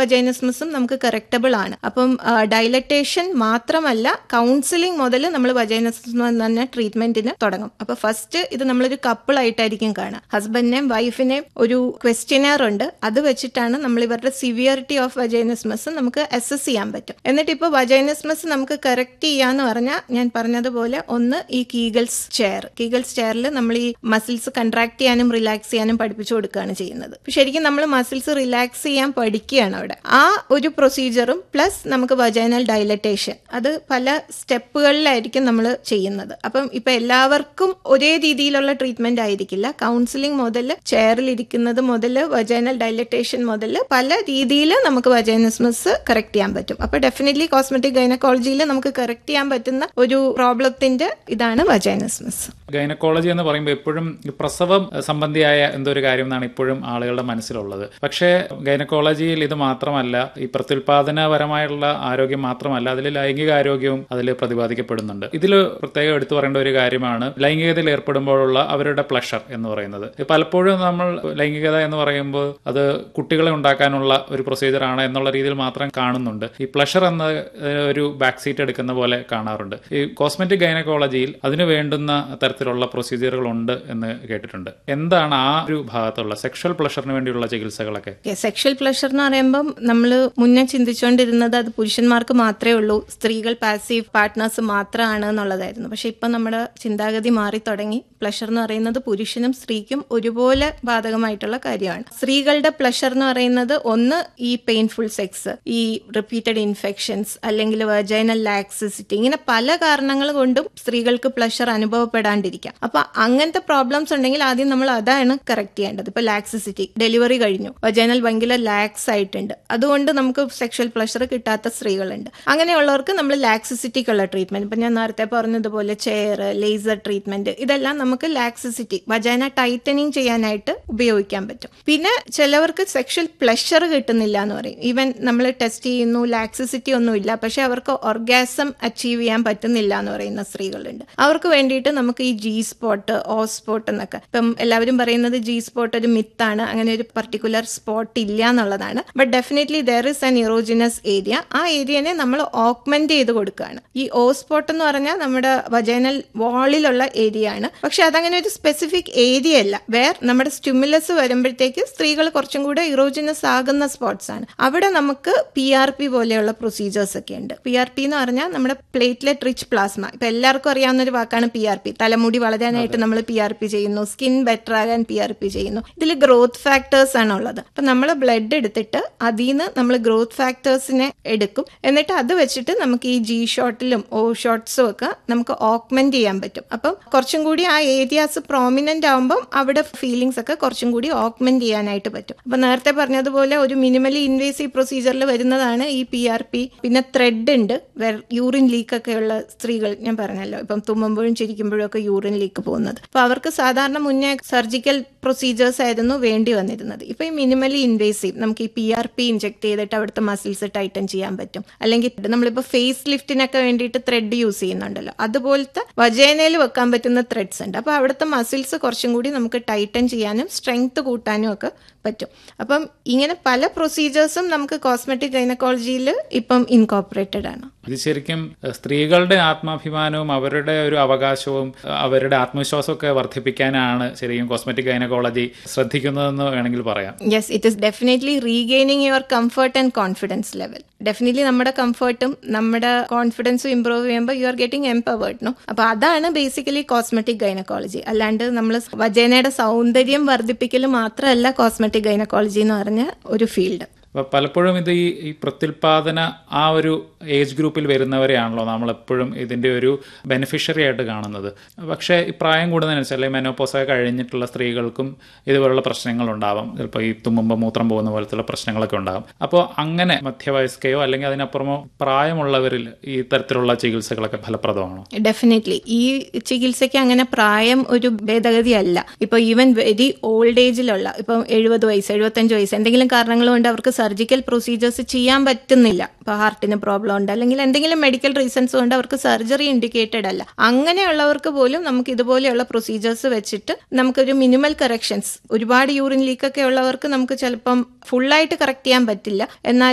വജൈനസ്മസും നമുക്ക് കറക്റ്റബിൾ ആണ് അപ്പം ഡയലറ്റേഷൻ മാത്രമല്ല കൗൺസിലിംഗ് മുതൽ നമ്മൾ വജൈനസ്മ തന്നെ ട്രീറ്റ്മെന്റിന് തുടങ്ങും അപ്പൊ ഫസ്റ്റ് ഇത് നമ്മളൊരു കപ്പിൾ ആയിട്ടായിരിക്കും കാണുക ഹസ്ബൻഡിനെയും വൈഫിനെയും ഒരു ക്വസ്റ്റ്യനർ ഉണ്ട് അത് വെച്ചിട്ടാണ് നമ്മൾ ഇവരുടെ സിവിയറിറ്റി ഓഫ് വജൈനസ്മസ് നമുക്ക് അസസ് ചെയ്യാൻ പറ്റും എന്നിട്ട് ഇപ്പോൾ വജൈനസ്മസ് നമുക്ക് കറക്റ്റ് ചെയ്യാന്ന് പറഞ്ഞാൽ ഞാൻ പറഞ്ഞതുപോലെ ഒന്ന് ഈ കീഗൽസ് ചെയർ കീഗൽസ് ചെയറിൽ നമ്മൾ ഈ മസിൽസ് കൺട്രാക്ട് ചെയ്യാനും റിലാക്സ് ചെയ്യാനും പഠിപ്പിച്ചു കൊടുക്കുകയാണ് ചെയ്യുന്നത് ശരിക്കും നമ്മൾ മസിൽസ് റിലാക്സ് ചെയ്യാൻ പഠിക്കുകയാണ് അവിടെ ആ ഒരു പ്രൊസീജിയറും പ്ലസ് നമുക്ക് വജൈനൽ ഡയലറ്റേഷൻ അത് പല സ്റ്റെപ്പുകളിലായിരിക്കും നമ്മൾ ചെയ്യുന്നത് അപ്പം ഇപ്പൊ എല്ലാവർക്കും ഒരേ രീതിയിലുള്ള ട്രീറ്റ്മെന്റ് ആയിരിക്കില്ല കൗൺസിലിംഗ് മുതൽ ചെയറിൽ ഇരിക്കുന്നത് മുതൽ വജൈനൽ ഡയലറ്റേഷൻ മുതൽ പല രീതിയിൽ നമുക്ക് വജൈനസ്മസ് കറക്റ്റ് ചെയ്യാൻ പറ്റും അപ്പൊ ഡെഫിനറ്റ്ലി കോസ്മെറ്റിക് ഗൈനക്കോളജിയിൽ നമുക്ക് കറക്റ്റ് ചെയ്യാൻ പറ്റുന്ന ഒരു പ്രോബ്ലത്തിന്റെ ഇതാണ് വജൈനസ്മസ് ഗൈനക്കോളജി എന്ന് പറയുമ്പോൾ എപ്പോഴും ഈ പ്രസവം സംബന്ധിയായ എന്തോ ഒരു കാര്യം എന്നാണ് ഇപ്പോഴും ആളുകളുടെ മനസ്സിലുള്ളത് പക്ഷേ ഗൈനക്കോളജിയിൽ ഇത് മാത്രമല്ല ഈ പ്രത്യുൽപാദനപരമായുള്ള ആരോഗ്യം മാത്രമല്ല അതിൽ ലൈംഗിക ആരോഗ്യവും അതിൽ പ്രതിപാദിക്കപ്പെടുന്നുണ്ട് ഇതിൽ പ്രത്യേകം എടുത്തു പറയേണ്ട ഒരു കാര്യമാണ് ലൈംഗികതയിൽ ഏർപ്പെടുമ്പോഴുള്ള അവരുടെ പ്ലഷർ എന്ന് പറയുന്നത് പലപ്പോഴും നമ്മൾ ലൈംഗികത എന്ന് പറയുമ്പോൾ അത് കുട്ടികളെ ഉണ്ടാക്കാനുള്ള ഒരു പ്രൊസീജിയർ ആണ് എന്നുള്ള രീതിയിൽ മാത്രം കാണുന്നുണ്ട് ഈ പ്ലഷർ എന്ന ഏഹ്, ഒരു ബാക്ക് സീറ്റ് എടുക്കുന്ന പോലെ കാണാറുണ്ട് ഈ കോസ്മെറ്റിക് ഗൈനക്കോളജിയിൽ അതിന് വേണ്ടുന്ന തരത്തിലുള്ള പ്രൊസീജിയറുകൾ ഉണ്ട് എന്ന് കേട്ടിട്ടുണ്ട് എന്താണ് ആ ഒരു ഭാഗത്തുള്ള സെക്ഷൽ പ്ലഷറിന് വേണ്ടിയുള്ള ചികിത്സകളൊക്കെ സെക്ഷൽ പ്ലഷർ എന്ന് പറയുമ്പം നമ്മൾ മുന്നേ ചിന്തിച്ചുകൊണ്ടിരുന്നത് അത് പുരുഷന്മാർക്ക് മാത്രമേ ഉള്ളൂ സ്ത്രീകൾ പാസീവ് പാർട്ട്നേഴ്സ് മാത്രമാണ് എന്നുള്ളതായിരുന്നു പക്ഷെ ഇപ്പം നമ്മുടെ ചിന്താഗതി മാറി തുടങ്ങി പ്ലഷർ എന്ന് പറയുന്നത് പുരുഷനും സ്ത്രീക്കും ഒരുപോലെ ബാധകമായിട്ടുള്ള കാര്യമാണ് സ്ത്രീകളുടെ പ്ലഷർ എന്ന് പറയുന്നത് ഒന്ന് ഈ പെയിൻഫുൾ സെക്സ് ഈ റിപ്പീറ്റഡ് ഇൻഫെക്ഷൻസ് അല്ലെങ്കിൽ വെർജൈനൽ ലാക്സിസിറ്റി ഇങ്ങനെ പല കാരണങ്ങൾ കൊണ്ടും സ്ത്രീകൾക്ക് പ്ലഷർ അനുഭവപ്പെടാണ്ടിരിക്കാം അപ്പൊ അങ്ങനത്തെ പ്രോബ്ലംസ് ഉണ്ടെങ്കിൽ ആദ്യം നമ്മൾ അതാണ് കറക്റ്റ് ചെയ്യേണ്ടത് ഇപ്പൊ ലാക്സിസിറ്റി ഡെലിവറി കഴിഞ്ഞു വജൈനൽ ഭയങ്കര ലാക്സ് ആയിട്ടുണ്ട് അതുകൊണ്ട് നമുക്ക് സെക്ഷൽ പ്ലഷർ കിട്ടാത്ത സ്ത്രീകളുണ്ട് അങ്ങനെയുള്ളവർക്ക് നമ്മൾ ലാക്സിസിറ്റിക്കുള്ള ട്രീറ്റ്മെന്റ് ഇപ്പൊ ഞാൻ നേരത്തെ പറഞ്ഞതുപോലെ ചെയർ ലേസർ ട്രീറ്റ്മെന്റ് ഇതെല്ലാം നമുക്ക് ലാക്സിസിറ്റി വജൈന ടൈറ്റനിങ് ചെയ്യാനായിട്ട് ഉപയോഗിക്കാൻ പറ്റും പിന്നെ ചിലവർക്ക് സെക്ഷൽ പ്ലഷർ കിട്ടുന്നില്ല എന്ന് പറയും ഈവൻ നമ്മൾ ടെസ്റ്റ് ചെയ്യുന്നു ലാക്സിസിറ്റി ഒന്നുമില്ല പക്ഷെ അവർക്ക് ഓർഗാസം അച്ചീവ് ചെയ്യാൻ പറ്റുന്നില്ല എന്ന് പറയുന്ന സ്ത്രീകളുണ്ട് അവർക്ക് വേണ്ടിയിട്ട് നമുക്ക് ഈ ജി സ്പോട്ട് ഓ സ്പോട്ട് എന്നൊക്കെ ഇപ്പം എല്ലാവരും പറയുന്നത് ജി സ്പോട്ട് ഒരു മിത്താണ് അങ്ങനെ ഒരു പർട്ടിക്കുലർ സ്പോട്ട് ഇല്ല എന്നുള്ളതാണ് but definitely there is an erogenous area ആ ഏരിയനെ നമ്മൾ ഓക്മെന്റ് ചെയ്ത് കൊടുക്കുകയാണ് ഈ ഓ സ്പോട്ട് എന്ന് പറഞ്ഞാൽ നമ്മുടെ വജൈനൽ വാളിലുള്ള ഏരിയ ആണ് പക്ഷെ അതങ്ങനെ ഒരു സ്പെസിഫിക് ഏരിയ അല്ല വേർ നമ്മുടെ സ്റ്റിമുലസ് വരുമ്പോഴത്തേക്ക് സ്ത്രീകൾ കുറച്ചും കൂടെ ഇറോജിനസ് ആകുന്ന സ്പോട്ട്സ് ആണ് അവിടെ നമുക്ക് പി ആർ പി പോലെയുള്ള പ്രൊസീജിയേഴ്സ് ഒക്കെ ഉണ്ട് പി ആർ പി എന്ന് പറഞ്ഞാൽ നമ്മുടെ പ്ലേറ്റ്ലെറ്റ് റിച്ച് പ്ലാസ്മ ഇപ്പൊ എല്ലാവർക്കും അറിയാവുന്ന ഒരു വാക്കാണ് പി ആർ പി തലമുടി വളരാനായിട്ട് നമ്മൾ പി ആർ പി ചെയ്യുന്നു സ്കിൻ ബെറ്റർ ആകാൻ പി ആർ പി ചെയ്യുന്നു ഇതിൽ ഗ്രോത്ത് ഫാക്ടേഴ്സ് ആണ് ഉള്ളത് അപ്പൊ നമ്മൾ ബ്ലഡ് എടുത്തിട്ട് അതിൽ നിന്ന് നമ്മൾ ഗ്രോത്ത് ഫാക്ടേഴ്സിനെ എടുക്കും എന്നിട്ട് അത് വെച്ചിട്ട് നമുക്ക് ഈ ജി ഷോട്ടിലും ഓ ഷോട്ട്സും ഒക്കെ നമുക്ക് ഓക്മെന്റ് ചെയ്യാൻ പറ്റും അപ്പം കുറച്ചും കൂടി ആ ഏരിയാസ് പ്രോമിനന്റ് ആകുമ്പം അവിടെ ഫീലിങ്സ് ഒക്കെ കുറച്ചും കൂടി ഓക്മെന്റ് ചെയ്യാനായിട്ട് പറ്റും അപ്പൊ നേരത്തെ പറഞ്ഞതുപോലെ ഒരു മിനിമലി ഇൻവേസീവ് പ്രൊസീജിയറിൽ വരുന്നതാണ് ഈ പി ആർ പി പിന്നെ ത്രെഡ് ഉണ്ട് യൂറിൻ ലീക്ക് ഒക്കെ ഉള്ള സ്ത്രീകൾ ഞാൻ പറഞ്ഞല്ലോ ഇപ്പം തുമ്മുമ്പോഴും ചിരിക്കുമ്പോഴും ഒക്കെ യൂറിൻ ലീക്ക് പോകുന്നത് അപ്പൊ അവർക്ക് സാധാരണ മുന്നേ സർജിക്കൽ പ്രൊസീജിയേഴ്സ് ആയിരുന്നു വേണ്ടി വന്നിരുന്നത് ഇപ്പൊ ഈ മിനിമലി ഇൻവേസീവ് നമുക്ക് ഈ പി ആർ പി ഇഞ്ചെക്ട് ചെയ്തിട്ട് അവിടുത്തെ മസിൽസ് ടൈറ്റൻ ചെയ്യാൻ പറ്റും അല്ലെങ്കിൽ നമ്മളിപ്പോൾ ഫേസ് ലിഫ്റ്റിനൊക്കെ വേണ്ടിയിട്ട് ത്രെഡ് യൂസ് ചെയ്യുന്നുണ്ടല്ലോ അതുപോലത്തെ വജേനയിൽ വെക്കാൻ പറ്റുന്ന ത്രെഡ്സ് ഉണ്ട് അപ്പോൾ അവിടുത്തെ മസിൽസ് കുറച്ചും കൂടി നമുക്ക് ടൈറ്റൻ ചെയ്യാനും സ്ട്രെങ്ത് കൂട്ടാനും ഒക്കെ പറ്റും അപ്പം ഇങ്ങനെ പല പ്രൊസീജിയേഴ്സും നമുക്ക് കോസ്മെറ്റിക് ഗൈനക്കോളജിയിൽ ഇപ്പം ഇൻകോപ്പറേറ്റഡ് ആണ് ഇത് ശരിക്കും എഹ്, സ്ത്രീകളുടെ ആത്മാഭിമാനവും അവരുടെ ഒരു അവകാശവും അഹ് അവരുടെ ആത്മവിശ്വാസമൊക്കെ വർദ്ധിപ്പിക്കാനാണ് ശരിക്കും കോസ്മെറ്റിക് ഗൈനക്കോളജി ശ്രദ്ധിക്കുന്നതെന്ന് വേണമെങ്കിൽ പറയാം yes it is definitely regaining your comfort and confidence level definitely നമ്മുടെ കംഫർട്ടും നമ്മുടെ കോൺഫിഡൻസും ഇമ്പ്രൂവ് ചെയ്യുമ്പോൾ you are getting empowered no അപ്പൊ അതാണ് ബേസിക്കലി കോസ്മെറ്റിക് ഗൈനക്കോളജി അല്ലാണ്ട് നമ്മൾ വജേനയുടെ സൗന്ദര്യം വർദ്ധിപ്പിക്കൽ മാത്രമല്ല കോസ്മെറ്റിക് ഗൈനക്കോളജി എന്ന് പറഞ്ഞ ഒരു ഫീൽഡ് അപ്പൊ പലപ്പോഴും ഇത് ഈ ഈ പ്രത്യുൽപാദന ആ ഒരു ഏജ് ഗ്രൂപ്പിൽ വരുന്നവരെയാണല്ലോ നമ്മൾ എപ്പോഴും ഇതിന്റെ ഒരു ബെനിഫിഷ്യറി ആയിട്ട് കാണുന്നത് പക്ഷേ ഈ പ്രായം കൂടുന്നതിനനുസരിച്ച് മെനോപ്പോസൊക്കെ കഴിഞ്ഞിട്ടുള്ള സ്ത്രീകൾക്കും ഇതുപോലുള്ള പ്രശ്നങ്ങൾ ഉണ്ടാവാം ചിലപ്പോൾ ഈ തുമ്മുമ്പോൾ മൂത്രം പോകുന്ന പോലത്തുള്ള പ്രശ്നങ്ങളൊക്കെ ഉണ്ടാകും അപ്പോൾ അങ്ങനെ മധ്യവയസ്കയോ അല്ലെങ്കിൽ അതിനപ്പുറമോ പ്രായമുള്ളവരിൽ ഈ തരത്തിലുള്ള ചികിത്സകളൊക്കെ ഫലപ്രദമാണോ ഡെഫിനറ്റ്ലി ഈ ചികിത്സയ്ക്ക് അങ്ങനെ പ്രായം ഒരു ഭേദഗതി അല്ല ഇപ്പൊ ഈവൻ വെരി ഓൾഡ് ഏജിലുള്ള ഇപ്പം എഴുപത് വയസ്സ് എഴുപത്തഞ്ച് വയസ്സ് എന്തെങ്കിലും കാരണങ്ങൾ കൊണ്ട് അവർക്ക് സർജിക്കൽ പ്രൊസീജിയേഴ്സ് ചെയ്യാൻ പറ്റുന്നില്ല ഇപ്പൊ ഹാർട്ടിന് പ്രോബ്ലം ഉണ്ട് അല്ലെങ്കിൽ എന്തെങ്കിലും മെഡിക്കൽ റീസൺസ് കൊണ്ട് അവർക്ക് സർജറി ഇൻഡിക്കേറ്റഡ് അല്ല അങ്ങനെയുള്ളവർക്ക് പോലും നമുക്ക് ഇതുപോലെയുള്ള പ്രൊസീജിയേഴ്സ് വെച്ചിട്ട് നമുക്കൊരു മിനിമൽ കറക്ഷൻസ് ഒരുപാട് യൂറിൻ ലീക്ക് ഒക്കെ ഉള്ളവർക്ക് നമുക്ക് ചിലപ്പം ഫുള്ളായിട്ട് കറക്റ്റ് ചെയ്യാൻ പറ്റില്ല എന്നാൽ